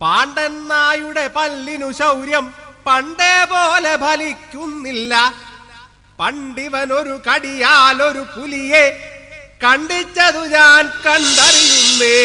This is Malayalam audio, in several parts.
പാണ്ഡൻ നായുടെ പല്ലിനു ശൗര്യം പണ്ടേ പോലെ ഫലിക്കുന്നില്ല പണ്ടിവനൊരു കടിയാലൊരു പുലിയെ കണ്ടിച്ചതു ഞാൻ കണ്ടറിയുന്നേ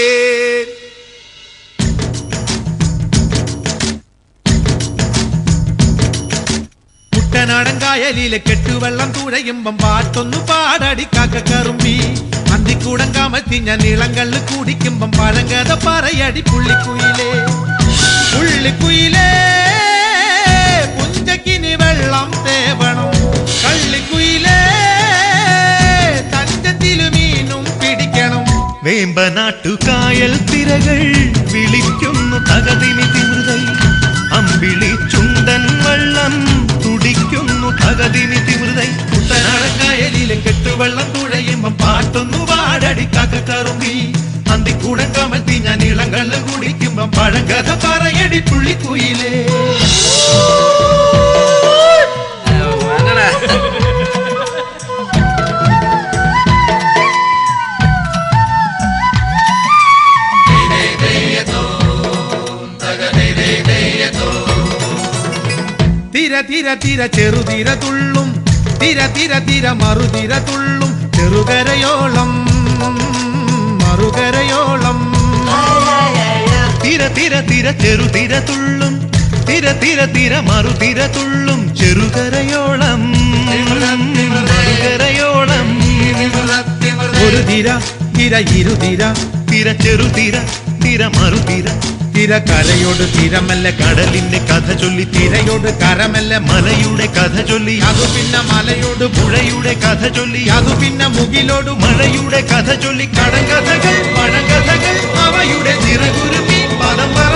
കുട്ടനാടൻ കായലിലെ കെട്ടുവെള്ളം തുഴയുമ്പം പാട്ടൊന്നു പാടടി കാക്കക്കറുമ്പി അന്തിക്കൂടം കമത്തി ഞാൻ ഇളങ്കള്ള് കുടിക്കുമ്പം പഴങ്കഥ പറയടി പുള്ളിക്കുയിലേ പുള്ളിക്കുയിലേ പുഞ്ചക്കിനി വെള്ളം തേവണം കള്ളിക്കുയിലേ തഞ്ചത്തിലു മീനും പിടിക്കണം വേമ്പനാട്ടു കായൽ തിരകൾ വിളിക്കുന്നു തകതിനി തിമൃതൈ അമ്പിളി ചുണ്ടൻ വള്ളം തുടിക്കുന്നു തകതിനി തിമൃതൈ കുട്ടനാടൻ കായലിലെ കെട്ടുവെള്ളം തുഴയുമ്പം പാട്ടൊന്നു പാടടി കാക്കക്കറുമ്പി അന്തിക്കൂടം കമത്തി ഞാൻ ഇളങ്കള്ള് കുടിക്കുമ്പം പഴങ്കഥ പറയടി പുള്ളിക്കുയിലേ തിര തിര തിര ചെറുതിര തുള്ളും തിര തിര തിര മറുതിര തുള്ളും ചെറുകരയോളം മറുകരയോളം തിര തിര തിര ചെറുതിര തുള്ളും തിര തിര തിര മറുതിര തുള്ളും ചെറുകരയോളം മറുകരയോളം ഒരു തിര തിര ഇരുതിര തിര ചെറുതിര തിര മറുതിര തിര കരയോട് തിരമല്ല കടലിന്റെ കഥ ചൊല്ലി തിരയോട് കരമല്ല മലയുടെ കഥ ചൊല്ലി അതു പിന്നെ മലയോട് പുഴയുടെ കഥ ചൊല്ലി അതു പിന്നെ മുകിലോട് മഴയുടെ കഥ ചൊല്ലി കടങ്കഥകൾ പഴങ്കഥകൾ അവയുടെ ചിറകുരുമി പദം